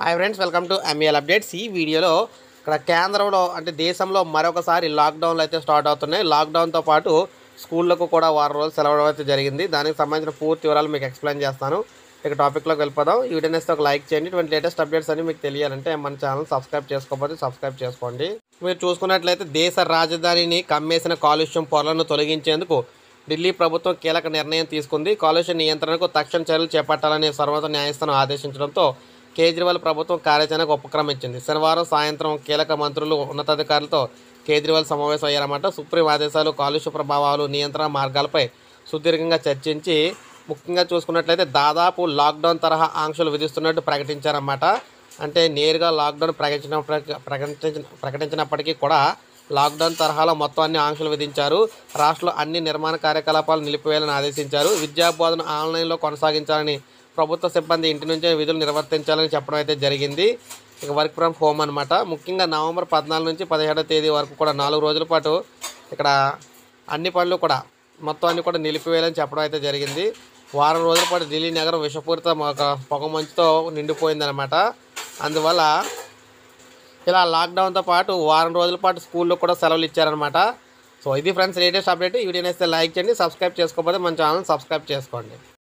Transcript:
hi friends welcome to MEL updates ఈ వీడియోలో ఇక్కడ కేంద్రంలో అంటే దేశంలో మరొకసారి లాక్డౌన్లు అయితే స్టార్ట్ అవుతున్నాయి లాక్డౌన్తో పాటు స్కూళ్ళకు కూడా వారం రోజులు సెలవు అయితే జరిగింది దానికి సంబంధించిన పూర్తి వివరాలు మీకు ఎక్స్ప్లెయిన్ చేస్తాను ఇక టాపిక్లోకి వెళ్ళిపోదాం ఈ వీడియో నేస్తే ఒక లైక్ చేయండి ఇటువంటి లేటెస్ట్ అప్డేట్స్ అన్ని మీకు తెలియాలంటే మన ఛానల్ సబ్స్క్రైబ్ చేసుకోకపోతే సబ్స్క్రైబ్ చేసుకోండి మీరు చూసుకున్నట్లయితే దేశ రాజధానిని కమ్మేసిన కాలుష్యం పొరలను తొలగించేందుకు ఢిల్లీ ప్రభుత్వం కీలక నిర్ణయం తీసుకుంది కాలుష్య నియంత్రణకు తక్షణ చర్యలు చేపట్టాలని సర్వోన్నత న్యాయస్థానం ఆదేశించడంతో కేజ్రీవాల్ ప్రభుత్వం కార్యాచరణకు ఉపక్రమించింది శనివారం సాయంత్రం కీలక మంత్రులు ఉన్నతాధికారులతో కేజ్రీవాల్ సమావేశం అయ్యారన్నమాట సుప్రీం ఆదేశాలు కాలుష్య ప్రభావాలు నియంత్రణ మార్గాలపై సుదీర్ఘంగా చర్చించి ముఖ్యంగా చూసుకున్నట్లయితే దాదాపు లాక్డౌన్ తరహా ఆంక్షలు విధిస్తున్నట్టు ప్రకటించారన్నమాట అంటే నేరుగా లాక్డౌన్ ప్రకటించిన ప్రకటించిన ప్రకటించినప్పటికీ కూడా లాక్డౌన్ తరహాలో మొత్తం అన్ని ఆంక్షలు విధించారు రాష్ట్రంలో అన్ని నిర్మాణ కార్యకలాపాలు నిలిపివేయాలని ఆదేశించారు విద్యా బోధన ఆన్లైన్లో కొనసాగించాలని ప్రభుత్వ సిబ్బంది ఇంటి నుంచే విధులు నిర్వర్తించాలని చెప్పడం అయితే జరిగింది ఇక వర్క్ ఫ్రమ్ హోమ్ అనమాట ముఖ్యంగా నవంబర్ పద్నాలుగు నుంచి పదిహేడవ తేదీ వరకు కూడా నాలుగు రోజుల పాటు ఇక్కడ అన్ని పనులు కూడా మొత్తం అన్ని కూడా నిలిపివేయాలని చెప్పడం అయితే జరిగింది వారం రోజుల పాటు ఢిల్లీ నగరం విషపూరిత ఒక పొగ మంచుతో నిండిపోయిందనమాట అందువల్ల ఇలా లాక్డౌన్తో పాటు వారం రోజుల పాటు స్కూల్లో కూడా సెలవులు ఇచ్చారనమాట సో ఇది ఫ్రెండ్స్ లేటెస్ట్ అప్డేట్ ఈ వీడియో నేస్తే లైక్ చేయండి సబ్స్క్రైబ్ చేసుకోకపోతే మన ఛానల్ సబ్స్క్రైబ్ చేసుకోండి